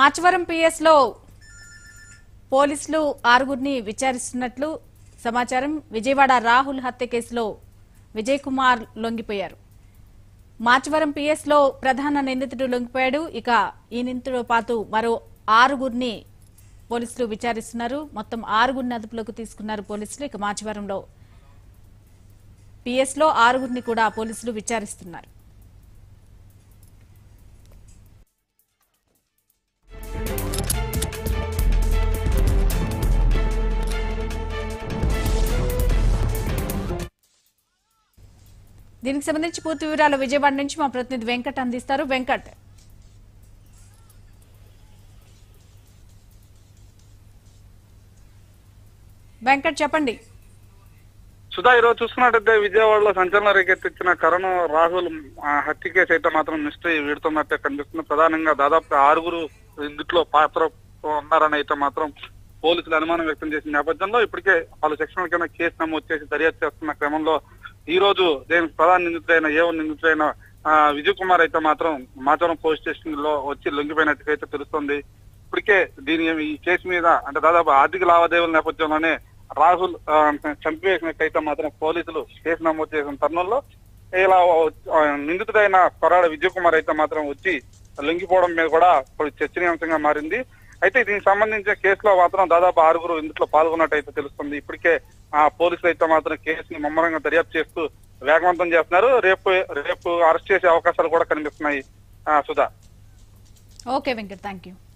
Machavaram PS లో పోలీసులు ఆరుగురిని విచారిస్తున్నట్లు సమాచారం విజయవాడ రాహుల్ హత్య కేసులో విజయ్ కుమార్ లొంగిపోయారు మాచవరం పిఎస్ లో ప్రధాన నిందితుడు లొంగిపోయాడు ఇక ఈ నిందితుడు పాటు మరో ఆరుగురిని పోలీసులు విచారిస్తున్నారు మొత్తం ఆరుగురిని అదుపులోకి తీసుకున్నారు పోలీసులు ఇక మాచవరంలో పిఎస్ లో ఆరుగురిని కూడా పోలీసులు విచారిస్తున్నారు దీనికి సంబంధించి పూర్తి వివరాలు విజయవాడ నుంచి మా ప్రతినిధి వెంకట్ అందిస్తారు వెంకట్ వెంకట్ చెప్పండి సుధా ఈరోజు చూసుకున్నట్టయితే విజయవాడలో సంచలనం రేకెత్తించిన కరోనా రాహుల్ ఆ, హత్య కేసు అయితే మాత్రం మిస్టరీ వీడుతున్నట్టే కనిపిస్తుంది ప్రధానంగా దాదాపు ఆరుగురు ఇందులో పాత్ర ఉన్నారని అయితే మాత్రం పోలీసులు అనుమానం వ్యక్తం చేసిన నేపథ్యంలో ఇప్పటికే పలు సెక్షన్ల కింద కేసు నమోదు చేసి దర్యాప్తు చేస్తున్న క్రమంలో ఈ రోజు దీనికి ప్రధాన నిందితుడైన ఏ నిందితుడైన ఆ, విజయ్ కుమార్ అయితే మాత్రం మాచవరం పోలీస్ స్టేషన్ లో వచ్చి లొంగిపోయినట్టుగా అయితే తెలుస్తుంది ఇప్పటికే దీని ఈ కేసు మీద అంటే దాదాపు ఆర్థిక లావాదేవీల నేపథ్యంలోనే రాహుల్ ఆ, చంపివేసినట్టయితే మాత్రం పోలీసులు కేసు నమోదు చేసిన తరుణంలో ఇలా ఆ, నిందితుడైన కొరాడ విజయ్ కుమార్ అయితే మాత్రం వచ్చి లొంగిపోవడం మీద కూడా ఇప్పుడు చర్చనీయాంశంగా మారింది అయితే దీనికి సంబంధించిన కేసులో మాత్రం దాదాపు ఆరుగురు ఇందులో పాల్గొన్నట్టయితే తెలుస్తుంది ఇప్పటికే ఆ పోలీసులు అయితే మాత్రం కేసుని ముమ్మరంగా దర్యాప్తు చేస్తూ వేగవంతం చేస్తున్నారు రేపు రేపు అరెస్ట్ చేసే అవకాశాలు కూడా కనిపిస్తున్నాయి ఆ, Sudha okay Venkat thank you